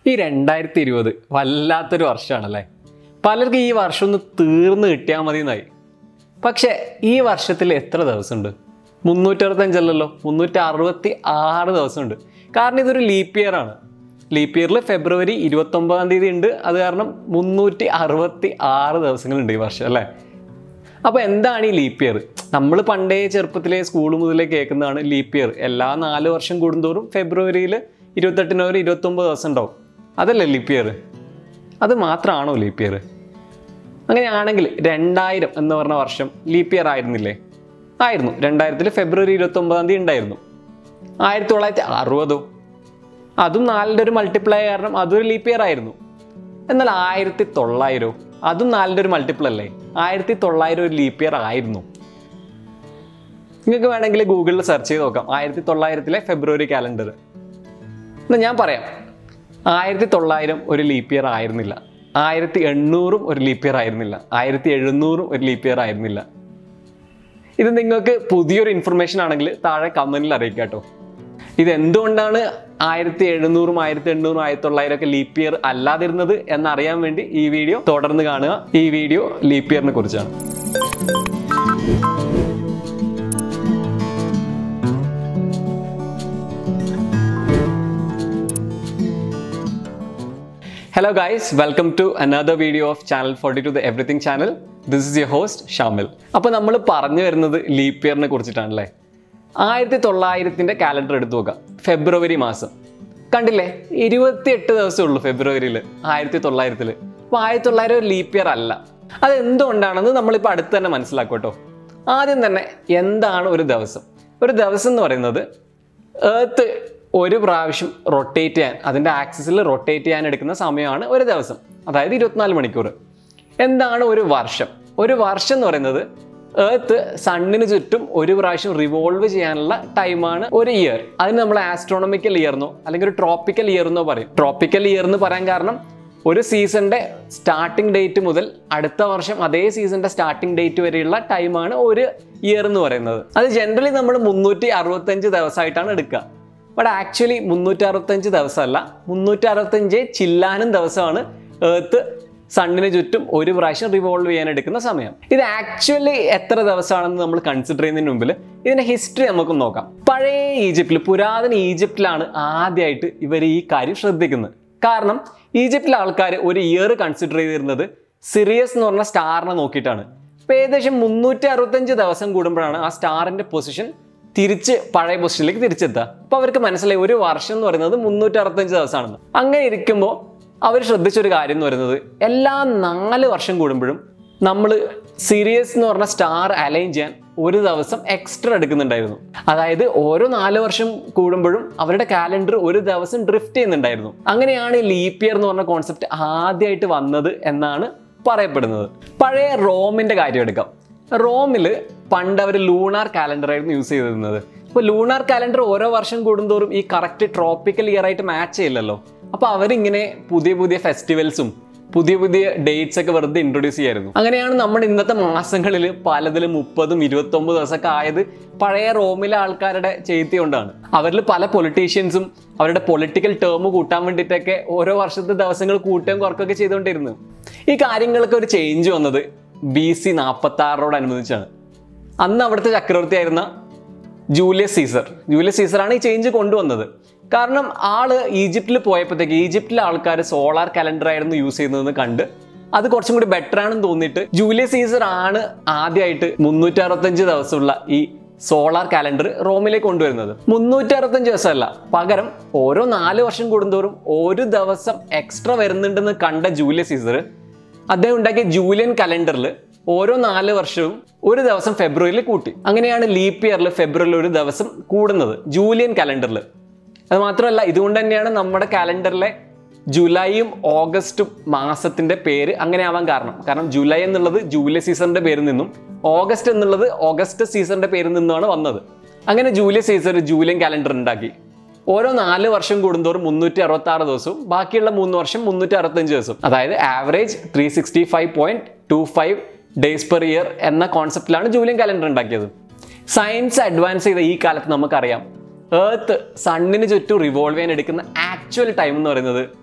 ഈ രണ്ടായിരത്തി ഇരുപത് വല്ലാത്തൊരു വർഷമാണല്ലേ പലർക്കും ഈ വർഷം ഒന്ന് തീർന്ന് കിട്ടിയാൽ മതി എന്നായി പക്ഷേ ഈ വർഷത്തിൽ എത്ര ദിവസമുണ്ട് മുന്നൂറ്ററുപത്തഞ്ചല്ലല്ലോ മുന്നൂറ്റി അറുപത്തി ആറ് ദിവസമുണ്ട് കാരണം ഇതൊരു ലീപ്പ് ഇയർ ആണ് ലീപ്പ് ഇയറിൽ ഫെബ്രുവരി ഇരുപത്തൊമ്പതാം തീയതി ഉണ്ട് അത് കാരണം മുന്നൂറ്റി അറുപത്തി ആറ് ദിവസങ്ങളുണ്ട് ഈ വർഷം അല്ലേ അപ്പോൾ എന്താണ് ഈ ലീപ്പ് ഇയർ നമ്മൾ പണ്ടേ ചെറുപ്പത്തിലെ സ്കൂൾ മുതലേ കേൾക്കുന്നതാണ് ലീപ്പ് ഇയർ എല്ലാ നാല് വർഷം കൂടുന്തോറും ഫെബ്രുവരിയിൽ ഇരുപത്തെട്ടിന് ഒരു ഇരുപത്തൊമ്പത് ദിവസം ഉണ്ടാവും അതല്ലേ ലീപ്പ് ഇയർ അത് മാത്രമാണോ ലീപ്പ് ഇയർ അങ്ങനെയാണെങ്കിൽ രണ്ടായിരം എന്ന് പറഞ്ഞ വർഷം ലീപ്പ് ഇയർ ആയിരുന്നില്ലേ ആയിരുന്നു രണ്ടായിരത്തിൽ ഫെബ്രുവരി ഇരുപത്തൊമ്പതാം തീയതി ഉണ്ടായിരുന്നു ആയിരത്തി തൊള്ളായിരത്തി അറുപതോ അതും നാലിൻ്റെ ഒരു മൾട്ടിപ്ലൈ കാരണം അതൊരു ലീപ്പ് ഇയർ ആയിരുന്നു എന്നാൽ ആയിരത്തി തൊള്ളായിരോ അതും നാലിൻ്റെ ഒരു മൾട്ടിപ്പിൾ അല്ലേ ആയിരത്തി തൊള്ളായിരം ഒരു ലീപ്പ് ഇയർ ആയിരുന്നു നിങ്ങൾക്ക് വേണമെങ്കിൽ ഗൂഗിളിൽ സെർച്ച് ചെയ്ത് നോക്കാം ആയിരത്തി തൊള്ളായിരത്തിലെ ഫെബ്രുവരി കാലണ്ടർ എന്നാൽ ഞാൻ പറയാം ആയിരത്തി തൊള്ളായിരം ഒരു ലീപ്പ് ഇയർ ആയിരുന്നില്ല ആയിരത്തി എണ്ണൂറും ഒരു ലീപ്പ് ഇയർ ആയിരുന്നില്ല ആയിരത്തി എഴുന്നൂറും ഒരു ലീപ്പ് ഇയർ ആയിരുന്നില്ല ഇത് നിങ്ങൾക്ക് പുതിയൊരു ഇൻഫർമേഷൻ ആണെങ്കിൽ താഴെ കമൻറ്റിൽ അറിയിക്കാം കേട്ടോ ഇത് എന്തുകൊണ്ടാണ് ആയിരത്തി എഴുന്നൂറും ആയിരത്തി എണ്ണൂറും ആയിരത്തി തൊള്ളായിരം ഒക്കെ ലീപ്പ് ഇയർ അല്ലാതിരുന്നത് എന്നറിയാൻ വേണ്ടി ഈ വീഡിയോ തുടർന്ന് കാണുക ഈ വീഡിയോ ലീപ്പ് ഇയറിനെ കുറിച്ചാണ് hello guys welcome to another video of channel forty two the everything channel this is your host Shamil അപ്പോൾ നമ്മൾ പറഞ്ഞു വരുന്നത് ലീപ്പ് ഇയറിനെ കുറിച്ചിട്ടാണല്ലേ ആയിരത്തി തൊള്ളായിരത്തിൻ്റെ കാലണ്ടർ എടുത്തു നോക്കാം ഫെബ്രുവരി മാസം കണ്ടില്ലേ ഇരുപത്തിയെട്ട് ദിവസമേ ഉള്ളൂ ഫെബ്രുവരിയിൽ ആയിരത്തി തൊള്ളായിരത്തിൽ അപ്പോൾ ആയിരത്തി തൊള്ളായിരം ഒരു ലീപ്പ് ഇയർ അല്ല അത് എന്തുകൊണ്ടാണെന്ന് നമ്മളിപ്പോൾ അടുത്ത് തന്നെ മനസ്സിലാക്കും കേട്ടോ ആദ്യം തന്നെ എന്താണ് ഒരു ദിവസം ഒരു ദിവസം എന്ന് പറയുന്നത് ഏർത്ത് ഒരു പ്രാവശ്യം റൊട്ടേറ്റ് ചെയ്യാൻ അതിൻ്റെ ആക്സിസിൽ റൊട്ടേറ്റ് ചെയ്യാൻ എടുക്കുന്ന സമയമാണ് ഒരു ദിവസം അതായത് ഇരുപത്തിനാല് മണിക്കൂർ എന്താണ് ഒരു വർഷം ഒരു വർഷം എന്ന് പറയുന്നത് ഏർത്ത് സണ്ണിന് ചുറ്റും ഒരു പ്രാവശ്യം റിവോൾവ് ചെയ്യാനുള്ള ടൈമാണ് ഒരു ഇയർ അതിന് നമ്മൾ ആസ്ട്രോണമിക്കൽ ഇയർ എന്നോ അല്ലെങ്കിൽ ഒരു ട്രോപ്പിക്കൽ ഇയർ എന്നോ പറയും ട്രോപ്പിക്കൽ ഇയർ എന്ന് പറയാൻ കാരണം ഒരു സീസണിന്റെ സ്റ്റാർട്ടിംഗ് ഡേറ്റ് മുതൽ അടുത്ത വർഷം അതേ സീസണിന്റെ സ്റ്റാർട്ടിംഗ് ഡേറ്റ് വരെയുള്ള ടൈമാണ് ഒരു ഇയർ എന്ന് പറയുന്നത് അത് ജനറലി നമ്മൾ മുന്നൂറ്റി അറുപത്തഞ്ച് ദിവസമായിട്ടാണ് എടുക്കുക ബട്ട് ആക്ച്വലി മുന്നൂറ്റി അറുപത്തഞ്ച് ദിവസമല്ല മുന്നൂറ്റി അറുപത്തഞ്ച് ചില്ലാനും ദിവസമാണ് ഏർത്ത് സണ്ണിന് ചുറ്റും ഒരു പ്രാവശ്യം റിവോൾവ് ചെയ്യാൻ എടുക്കുന്ന സമയം ഇത് ആക്ച്വലി എത്ര ദിവസമാണെന്ന് നമ്മൾ കൺസിഡർ ചെയ്യുന്നതിന് മുമ്പിൽ ഇതിന്റെ ഹിസ്റ്ററി നമുക്ക് നോക്കാം പഴയ ഈജിപ്തിൽ പുരാതന ഈജിപ്തിലാണ് ആദ്യമായിട്ട് ഇവർ ഈ കാര്യം ശ്രദ്ധിക്കുന്നത് കാരണം ഈജിപ്തിലെ ആൾക്കാർ ഒരു ഇയർ കൺസിഡർ ചെയ്തിരുന്നത് സിറിയസ് എന്ന് പറഞ്ഞ സ്റ്റാറിനെ നോക്കിയിട്ടാണ് അപ്പോൾ ഏകദേശം മുന്നൂറ്റി അറുപത്തഞ്ച് ദിവസം കൂടുമ്പോഴാണ് ആ സ്റ്റാറിന്റെ പൊസിഷൻ തിരിച്ച് പഴയ പൊസിഷനിലേക്ക് തിരിച്ചെത്തുക അപ്പോൾ അവർക്ക് മനസ്സിലായി ഒരു വർഷം എന്ന് പറയുന്നത് മുന്നൂറ്റി അറുപത്തഞ്ച് ദിവസമാണെന്ന് അങ്ങനെ ഇരിക്കുമ്പോൾ അവർ ശ്രദ്ധിച്ചൊരു കാര്യം എന്ന് പറയുന്നത് എല്ലാ നാല് വർഷം കൂടുമ്പോഴും നമ്മൾ സീരിയസ് എന്ന് പറഞ്ഞ സ്റ്റാർ അലൈൻ ചെയ്യാൻ ഒരു ദിവസം എക്സ്ട്രാ എടുക്കുന്നുണ്ടായിരുന്നു അതായത് ഓരോ നാല് വർഷം കൂടുമ്പോഴും അവരുടെ കാലണ്ടർ ഒരു ദിവസം ഡ്രിഫ്റ്റ് ചെയ്യുന്നുണ്ടായിരുന്നു അങ്ങനെയാണ് ഈ ലീപ്പ് ഇയർ എന്ന് പറഞ്ഞ കോൺസെപ്റ്റ് ആദ്യമായിട്ട് വന്നത് എന്നാണ് പറയപ്പെടുന്നത് പഴയ റോമിന്റെ കാര്യം എടുക്കാം റോമിൽ പണ്ട് അവർ ലൂണാർ കാലണ്ടർ ആയിരുന്നു യൂസ് ചെയ്തിരുന്നത് അപ്പോൾ ലൂണാർ കാലണ്ടർ ഓരോ വർഷം കൂടുന്തോറും ഈ കറക്റ്റ് ട്രോപ്പിക്കൽ ഇയർ ആയിട്ട് മാച്ച് ചെയ്യില്ലല്ലോ അപ്പോൾ അവരിങ്ങനെ പുതിയ പുതിയ ഫെസ്റ്റിവൽസും പുതിയ പുതിയ ഡേറ്റ്സ് ഒക്കെ വെറുതെ ഇൻട്രൊഡ്യൂസ് ചെയ്യായിരുന്നു അങ്ങനെയാണ് നമ്മുടെ ഇന്നത്തെ മാസങ്ങളിൽ പലതിലും മുപ്പതും ഇരുപത്തൊമ്പത് ദിവസമൊക്കെ ആയത് പഴയ റോമിലെ ആൾക്കാരുടെ ചെയ്തി കൊണ്ടാണ് അവരിൽ പല പൊളിറ്റീഷ്യൻസും അവരുടെ പൊളിറ്റിക്കൽ ടേം കൂട്ടാൻ വേണ്ടിയിട്ടൊക്കെ ഓരോ വർഷത്തെ ദിവസങ്ങൾ കൂട്ടുകയും കുറക്കുകയൊക്കെ ചെയ്തുകൊണ്ടിരുന്നു ഈ കാര്യങ്ങളൊക്കെ ഒരു ചേഞ്ച് വന്നത് ബി സി നാൽപ്പത്തി ആറിനോടനുബന്ധിച്ചാണ് അന്ന് അവിടുത്തെ ചക്രവർത്തിയായിരുന്ന ജൂലിയസ് സീസർ ജൂലിയസ് സീസറാണ് ഈ ചേഞ്ച് കൊണ്ടുവന്നത് കാരണം ആള് ഈജിപ്തിൽ പോയപ്പോഴത്തേക്ക് ഈജിപ്തിലെ ആൾക്കാർ സോളാർ കലണ്ടർ ആയിരുന്നു യൂസ് ചെയ്യുന്നതെന്ന് കണ്ട് അത് കുറച്ചും കൂടി ബെറ്റർ ആണെന്ന് തോന്നിയിട്ട് ജൂലിയസ് സീസർ ആണ് ആദ്യമായിട്ട് മുന്നൂറ്റി അറുപത്തഞ്ച് ദിവസമുള്ള ഈ സോളാർ കാലണ്ടർ റോമിലേക്ക് കൊണ്ടുവരുന്നത് മുന്നൂറ്റി അറുപത്തഞ്ച് ദിവസമല്ല പകരം ഓരോ നാല് വർഷം കൂടുന്തോറും ഒരു ദിവസം എക്സ്ട്രാ വരുന്നുണ്ടെന്ന് കണ്ട ജൂലിയസ് സീസർ അദ്ദേഹം ഉണ്ടാക്കിയ ജൂലിയൻ കലണ്ടറിൽ ഓരോ നാല് വർഷവും ഒരു ദിവസം ഫെബ്രുവരിയിൽ കൂട്ടി അങ്ങനെയാണ് ലീപ്പ് ഇയറിൽ ഫെബ്രുവരിയിൽ ഒരു ദിവസം കൂടുന്നത് ജൂലിയൻ കലണ്ടറിൽ അത് മാത്രമല്ല ഇതുകൊണ്ട് തന്നെയാണ് നമ്മുടെ കാലണ്ടറിലെ ജൂലൈയും ഓഗസ്റ്റും മാസത്തിന്റെ പേര് അങ്ങനെ ആവാൻ കാരണം കാരണം ജൂലൈ എന്നുള്ളത് ജൂലൈ സീസണിന്റെ പേരിൽ നിന്നും ഓഗസ്റ്റ് എന്നുള്ളത് ഓഗസ്റ്റ് സീസണിന്റെ പേരിൽ നിന്നുമാണ് വന്നത് അങ്ങനെ ജൂലൈ സീസൺ ജൂലിയൻ കാലണ്ടർ ഉണ്ടാക്കി ഓരോ നാല് വർഷം കൂടുന്തോറും മുന്നൂറ്റി അറുപത്തി ആറ് ദിവസവും ബാക്കിയുള്ള മൂന്ന് വർഷം മുന്നൂറ്റി അറുപത്തഞ്ച് ദിവസം അതായത് average three sixty five point two five days per year എന്ന കോൺസെപ്റ്റിലാണ് ജൂലിയൻ കാലണ്ടർ ഉണ്ടാക്കിയത് സയൻസ് അഡ്വാൻസ് ചെയ്ത ഈ കാലത്ത് നമുക്കറിയാം ഏർത്ത് സണ്ണിന് ചുറ്റും റിവോൾവ് ചെയ്യാൻ എടുക്കുന്ന ആക്ച്വൽ ടൈം എന്ന് പറയുന്നത്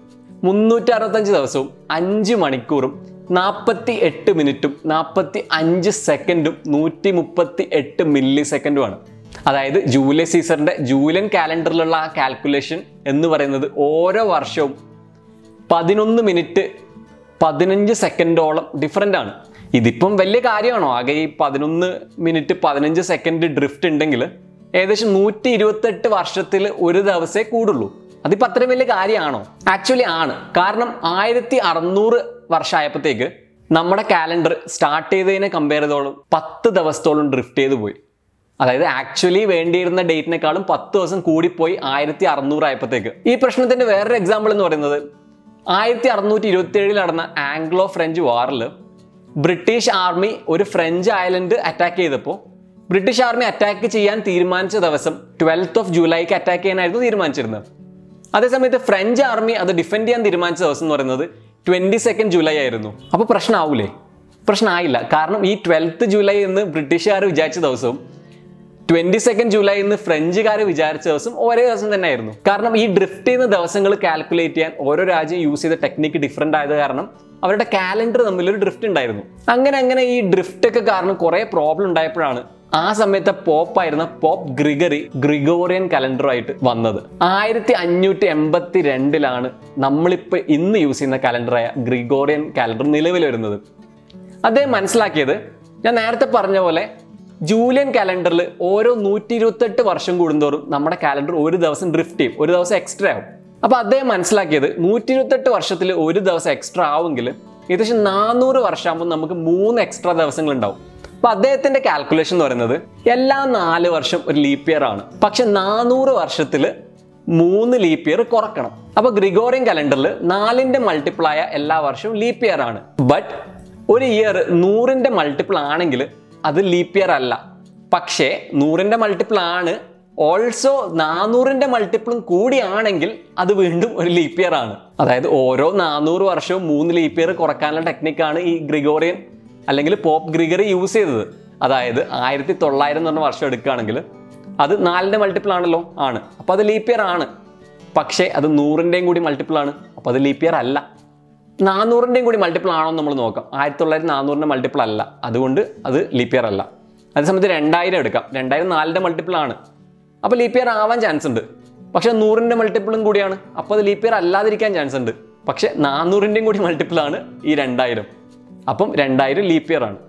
മുന്നൂറ്റി അറുപത്തഞ്ച് ദിവസവും അഞ്ച് മണിക്കൂറും നാൽപ്പത്തി എട്ട് മിനിറ്റും നാൽപ്പത്തി അഞ്ച് സെക്കൻഡും നൂറ്റി മുപ്പത്തി എട്ട് മില്ലി സെക്കൻഡുമാണ് അതായത് ജൂലൈ സീസറിന്റെ ജൂലൻ കാലണ്ടറിലുള്ള ആ കാൽക്കുലേഷൻ എന്ന് പറയുന്നത് ഓരോ വർഷവും പതിനൊന്ന് മിനിറ്റ് പതിനഞ്ച് സെക്കൻഡോളം ഡിഫറൻ്റ് ആണ് ഇതിപ്പം വലിയ കാര്യമാണോ ആകെ ഈ പതിനൊന്ന് മിനിറ്റ് പതിനഞ്ച് സെക്കൻഡ് ഡ്രിഫ്റ്റ് ഉണ്ടെങ്കിൽ ഏകദേശം നൂറ്റി ഇരുപത്തെട്ട് വർഷത്തിൽ ഒരു ദിവസമേ കൂടുള്ളൂ അതിപ്പോൾ അത്രയും വലിയ കാര്യമാണോ ആക്ച്വലി ആണ് കാരണം ആയിരത്തി അറുന്നൂറ് വർഷമായപ്പോഴത്തേക്ക് നമ്മുടെ കാലണ്ടർ സ്റ്റാർട്ട് ചെയ്തതിനെ കമ്പയർ ചെയ്തോളം പത്ത് ദിവസത്തോളം ഡ്രിഫ്റ്റ് ചെയ്ത് പോയി അതായത് ആക്ച്വലി വേണ്ടിയിരുന്ന ഡേറ്റിനേക്കാളും പത്ത് ദിവസം കൂടിപ്പോയി ആയിരത്തി അറുന്നൂറ് ആയപ്പോഴത്തേക്ക് ഈ പ്രശ്നത്തിന്റെ വേറൊരു എക്സാമ്പിൾ എന്ന് പറയുന്നത് ആയിരത്തി അറുന്നൂറ്റി ഇരുപത്തി ഏഴിൽ നടന്ന ആംഗ്ലോ ഫ്രഞ്ച് വാറിൽ ബ്രിട്ടീഷ് ആർമി ഒരു ഫ്രഞ്ച് ഐലൻഡ് അറ്റാക്ക് ചെയ്തപ്പോൾ ബ്രിട്ടീഷ് ആർമി അറ്റാക്ക് ചെയ്യാൻ തീരുമാനിച്ച ദിവസം ട്വൽത്ത് ഓഫ് ജൂലൈക്ക് അറ്റാക്ക് ചെയ്യാനായിരുന്നു തീരുമാനിച്ചിരുന്നത് അതേസമയത്ത് ഫ്രഞ്ച് ആർമി അത് ഡിഫെൻഡ് ചെയ്യാൻ തീരുമാനിച്ച ദിവസം എന്ന് പറയുന്നത് ട്വന്റി സെക്കൻഡ് ജൂലൈ ആയിരുന്നു അപ്പോൾ പ്രശ്നമാവൂലേ പ്രശ്നമായില്ല കാരണം ഈ ട്വൽത്ത് ജൂലൈ എന്ന് ബ്രിട്ടീഷുകാർ വിചാരിച്ച ദിവസവും ട്വന്റി സെക്കൻഡ് ജൂലൈ എന്ന് ഫ്രഞ്ചുകാർ വിചാരിച്ച ദിവസം ഒരേ ദിവസം തന്നെ ആയിരുന്നു കാരണം ഈ ഡ്രിഫ്റ്റ് ചെയ്യുന്ന ദിവസങ്ങൾ കാൽക്കുലേറ്റ് ചെയ്യാൻ ഓരോ രാജ്യം യൂസ് ചെയ്ത ടെക്നിക്ക് ഡിഫറെൻ്റ് ആയത് കാരണം അവരുടെ കാലണ്ടർ തമ്മിലൊരു ഡ്രിഫ്റ്റ് ഉണ്ടായിരുന്നു അങ്ങനെ അങ്ങനെ ഈ ഡ്രിഫ്റ്റ് ഒക്കെ കാരണം കുറേ പ്രോബ്ലം ഉണ്ടായപ്പോഴാണ് ആ സമയത്തെ പോപ്പ് ആയിരുന്ന പോപ്പ് ഗ്രിഗറി ഗ്രിഗോറിയൻ കലണ്ടറുമായിട്ട് വന്നത് ആയിരത്തി അഞ്ഞൂറ്റി എൺപത്തി രണ്ടിലാണ് നമ്മളിപ്പോൾ ഇന്ന് യൂസ് ചെയ്യുന്ന കലണ്ടറായ ഗ്രിഗോറിയൻ കലണ്ടർ നിലവിൽ വരുന്നത് അദ്ദേഹം മനസ്സിലാക്കിയത് ഞാൻ നേരത്തെ പറഞ്ഞ പോലെ ജൂലിയൻ കാലണ്ടറിൽ ഓരോ നൂറ്റി ഇരുപത്തെട്ട് വർഷം കൂടുന്തോറും നമ്മുടെ കാലണ്ടർ ഒരു ദിവസം ഡ്രിഫ്റ്റ് ചെയ്യും ഒരു ദിവസം എക്സ്ട്രാ ആവും അപ്പോൾ അദ്ദേഹം മനസ്സിലാക്കിയത് നൂറ്റി ഇരുപത്തെട്ട് വർഷത്തിൽ ഒരു ദിവസം എക്സ്ട്രാ ആവുമെങ്കിൽ ഏകദേശം നാനൂറ് വർഷമാകുമ്പോൾ നമുക്ക് മൂന്ന് എക്സ്ട്രാ ദിവസങ്ങൾ ഉണ്ടാവും അപ്പൊ അദ്ദേഹത്തിന്റെ കാൽക്കുലേഷൻ എന്ന് പറയുന്നത് എല്ലാ നാല് വർഷം ഒരു ലീപ്പ് ഇയർ ആണ് പക്ഷെ നാനൂറ് വർഷത്തിൽ മൂന്ന് ലീപ്പ് ഇയർ കുറക്കണം അപ്പൊ ഗ്രിഗോറിയൻ കലണ്ടറിൽ നാലിന്റെ മൾട്ടിപ്പിൾ ആയ എല്ലാ വർഷവും ലീപ്പ് ഇയർ ആണ് ബട്ട് ഒരു ഇയർ നൂറിന്റെ മൾട്ടിപ്പിൾ ആണെങ്കിൽ അത് ലീപ്പ് ഇയർ അല്ല പക്ഷേ നൂറിന്റെ മൾട്ടിപ്പിൾ ആണ് ഓൾസോ നാനൂറിന്റെ മൾട്ടിപ്പിളും കൂടിയാണെങ്കിൽ അത് വീണ്ടും ഒരു ലീപ്പ് ഇയർ ആണ് അതായത് ഓരോ നാനൂറ് വർഷവും മൂന്ന് ലീപ്പ് ഇയർ കുറക്കാനുള്ള ടെക്നിക്കാണ് ഈ ഗ്രിഗോറിയൻ അല്ലെങ്കിൽ പോപ്പ് ഗ്രിഗറി യൂസ് ചെയ്തത് അതായത് ആയിരത്തി തൊള്ളായിരം എന്ന് പറഞ്ഞ വർഷം എടുക്കുകയാണെങ്കിൽ അത് നാലിൻ്റെ മൾട്ടിപ്പിൾ ആണല്ലോ ആണ് അപ്പോൾ അത് ലീപ്പ് ഇയർ ആണ് പക്ഷേ അത് നൂറിൻ്റെയും കൂടി മൾട്ടിപ്പിൾ ആണ് അപ്പോൾ അത് ലീപ്പ് ഇയർ അല്ല നാനൂറിൻ്റെയും കൂടി മൾട്ടിപ്പിൾ ആണോ എന്ന് നമ്മൾ നോക്കാം ആയിരത്തി തൊള്ളായിരത്തി നാനൂറിൻ്റെ മൾട്ടിപ്പിൾ അല്ല അതുകൊണ്ട് അത് ലീപ്പ് ഇയർ അല്ല അതേസമയത്ത് രണ്ടായിരം എടുക്കാം രണ്ടായിരം നാലിൻ്റെ മൾട്ടിപ്പിൾ ആണ് അപ്പോൾ ലീപ്പ് ഇയർ ആവാൻ ചാൻസ് ഉണ്ട് പക്ഷേ നൂറിൻ്റെ മൾട്ടിപ്പിളും കൂടിയാണ് അപ്പോൾ അത് ലീപ്പ് ഇയർ അല്ലാതിരിക്കാൻ ചാൻസ് ഉണ്ട് പക്ഷേ നാനൂറിൻ്റെയും കൂടി മൾട്ടിപ്പിൾ ആണ് ഈ രണ്ടായിരം അപ്പം രണ്ടായിരം ലീപ്പ് ഇയർ ആണ്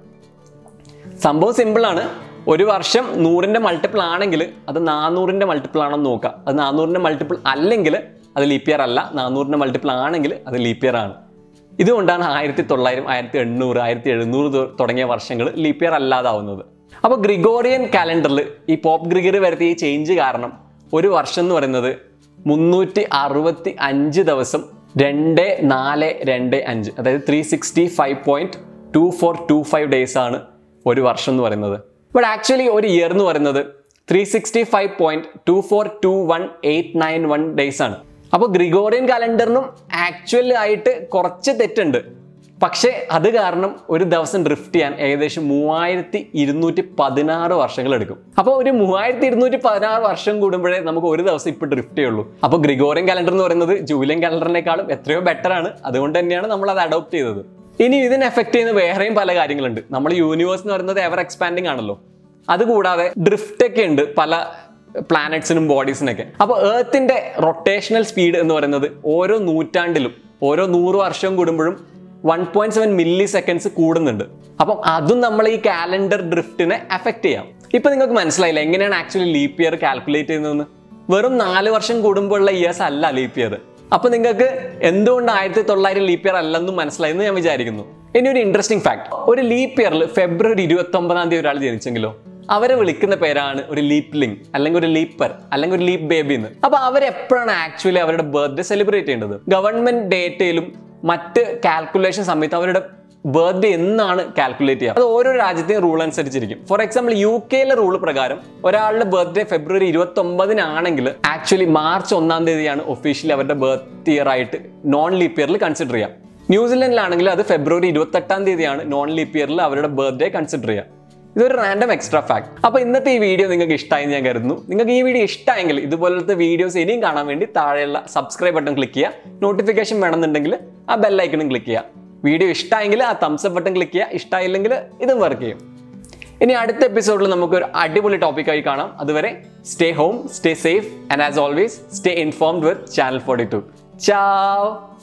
സംഭവം സിമ്പിൾ ആണ് ഒരു വർഷം നൂറിൻ്റെ മൾട്ടിപ്പിൾ ആണെങ്കിൽ അത് നാനൂറിൻ്റെ മൾട്ടിപ്പിൾ ആണെന്ന് നോക്കുക അത് നാനൂറിൻ്റെ മൾട്ടിപ്പിൾ അല്ലെങ്കിൽ അത് ലീപ്പ് ഇയർ അല്ല നാനൂറിൻ്റെ മൾട്ടിപ്പിൾ ആണെങ്കിൽ അത് ലീപ്പ് ഇയർ ആണ് ഇതുകൊണ്ടാണ് ആയിരത്തി തൊള്ളായിരം ആയിരത്തി എണ്ണൂറ് ആയിരത്തി എഴുന്നൂറ് തൊ- തുടങ്ങിയ വർഷങ്ങൾ ലീപ്പ് ഇയർ അല്ലാതാവുന്നത് അപ്പോൾ ഗ്രിഗോറിയൻ കാലണ്ടറിൽ ഈ പോപ്പ് ഗ്രിഗറി വരുത്തിയ ഈ ചേഞ്ച് കാരണം ഒരു വർഷം എന്ന് പറയുന്നത് മുന്നൂറ്റി അറുപത്തി അഞ്ച് ദിവസം രണ്ട് നാല് രണ്ട് അഞ്ച് അതായത് three sixty five point two four two five days ആണ് ഒരു വർഷം എന്ന് പറയുന്നത് ബട്ട് ആക്ച്വലി ഒരു ഇയർ എന്ന് പറയുന്നത് three sixty five point two four two one eight nine one days ആണ് അപ്പോൾ ഗ്രിഗോറിയൻ കാലണ്ടറിനും ആക്ച്വൽ ആയിട്ട് കുറച്ച് തെറ്റുണ്ട് പക്ഷേ അത് കാരണം ഒരു ദിവസം ഡ്രിഫ്റ്റ് ചെയ്യാൻ ഏകദേശം മൂവായിരത്തി ഇരുന്നൂറ്റി പതിനാറ് വർഷങ്ങൾ എടുക്കും അപ്പോൾ ഒരു മൂവായിരത്തി ഇരുന്നൂറ്റി പതിനാറ് വർഷം കൂടുമ്പോഴേ നമുക്ക് ഒരു ദിവസം ഇപ്പോൾ ഡ്രിഫ്റ്റ് ചെയ്യുള്ളൂ അപ്പോൾ ഗ്രിഗോറിയൻ കാലണ്ടർ എന്ന് പറയുന്നത് ജൂലിയൻ കാലണ്ടറിനേക്കാളും എത്രയോ ബെറ്റർ ആണ് അതുകൊണ്ട് തന്നെയാണ് നമ്മൾ അത് അഡോപ്റ്റ് ചെയ്തത് ഇനി ഇതിനെ എഫക്ട് ചെയ്യുന്ന വേറെയും പല കാര്യങ്ങളുണ്ട് നമ്മൾ യൂണിവേഴ്സ് എന്ന് പറയുന്നത് എവർ എക്സ്പാൻഡിങ് ആണല്ലോ അതുകൂടാതെ ഡ്രിഫ്റ്റ് ഒക്കെ ഉണ്ട് പല പ്ലാനറ്റ്സിനും ബോഡീസിനൊക്കെ അപ്പോൾ ഏർത്തിന്റെ റൊട്ടേഷണൽ സ്പീഡ് എന്ന് പറയുന്നത് ഓരോ നൂറ്റാണ്ടിലും ഓരോ നൂറ് വർഷം കൂടുമ്പോഴും one point seven milliseconds കൂടുന്നുണ്ട് അപ്പം അതും നമ്മൾ ഈ കാലണ്ടർ ഡ്രിഫ്റ്റിനെ അഫക്റ്റ് ചെയ്യാം ഇപ്പൊ നിങ്ങൾക്ക് മനസ്സിലായില്ല എങ്ങനെയാണ് ആക്ച്വലി ലീപ്പ് ഇയർ കാൽക്കുലേറ്റ് ചെയ്യുന്നതെന്ന് വെറും നാല് വർഷം കൂടുമ്പോഴുള്ള ഇയേഴ്സ് അല്ല ലീപ്പ് ഇയർ അപ്പൊ നിങ്ങൾക്ക് എന്തുകൊണ്ട് ആയിരത്തി തൊള്ളായിരം ലീപ്പ് ഇയർ അല്ലെന്നും മനസ്സിലായെന്ന് ഞാൻ വിചാരിക്കുന്നു ഇനി ഒരു ഇൻട്രസ്റ്റിംഗ് ഫാക്ട് ഒരു ലീപ്പ് ഇയറിൽ ഫെബ്രുവരി ഇരുപത്തി ഒമ്പതാം തീയതി ഒരാൾ ജനിച്ചെങ്കിലോ അവരെ വിളിക്കുന്ന പേരാണ് ഒരു ലീപ്പ് ലിങ്ക് അല്ലെങ്കിൽ ഒരു ലീപ്പർ അല്ലെങ്കിൽ ഒരു ലീപ്പ് ബേബി എന്ന് അപ്പൊ അവരെപ്പോഴാണ് ആക്ച്വലി അവരുടെ ബർത്ത്ഡേ സെലിബ്രേറ്റ് ചെയ്യേണ്ടത് ഗവൺമെന്റ് ഡേറ്റയിലും മറ്റ് കാൽക്കുലേഷൻ സമയത്ത് അവരുടെ ബർത്ത്ഡേ എന്നാണ് കാൽക്കുലേറ്റ് ചെയ്യുക അത് ഓരോ രാജ്യത്തെയും റൂൾ അനുസരിച്ചിരിക്കും ഫോർ എക്സാമ്പിൾ യു കെയിലെ റൂൾ പ്രകാരം ഒരാളുടെ ബർത്ത്ഡേ ഫെബ്രുവരി ഇരുപത്തി ഒമ്പതിനാണെങ്കിൽ ആക്ച്വലി മാർച്ച് ഒന്നാം തീയതിയാണ് ഒഫീഷ്യലി അവരുടെ ബർത്ത് ഇയർ ആയിട്ട് നോൺ ലീപ്പ് ഇയറിൽ കൺസിഡർ ചെയ്യാം ന്യൂസിലൻഡിലാണെങ്കിൽ അത് ഫെബ്രുവരി ഇരുപത്തെട്ടാം തീയതിയാണ് നോൺ ലീപ്പ് ഇയറിൽ അവരുടെ ബർത്ത്ഡേ കൺസിഡർ ചെയ്യുക ഇതൊരു റാൻഡം എക്സ്ട്രാ ഫാക്ട് അപ്പോൾ ഇന്നത്തെ ഈ വീഡിയോ നിങ്ങൾക്ക് ഇഷ്ടമായി ഞാൻ കരുതുന്നു നിങ്ങൾക്ക് ഈ വീഡിയോ ഇഷ്ടമായെങ്കിൽ ഇതുപോലത്തെ വീഡിയോസ് ഇനിയും കാണാൻ വേണ്ടി താഴെയുള്ള സബ്സ്ക്രൈബ് ബട്ടൺ ക്ലിക്ക് ചെയ്യുക നോട്ടിഫിക്കേഷൻ വേണമെന്നുണ്ടെങ്കിൽ ആ ബെല്ലൈക്കണും ക്ലിക്ക് ചെയ്യുക വീഡിയോ ഇഷ്ടമായെങ്കിൽ ആ തംസ് അപ്പ് ബട്ടൺ ക്ലിക്ക് ചെയ്യുക ഇഷ്ടമായില്ലെങ്കിൽ ഇതും വർക്ക് ചെയ്യും ഇനി അടുത്ത എപ്പിസോഡിൽ നമുക്ക് ഒരു അടിപൊളി ടോപ്പിക്കായി കാണാം അതുവരെ stay home stay safe and as always stay informed with channel forty two ചാവ്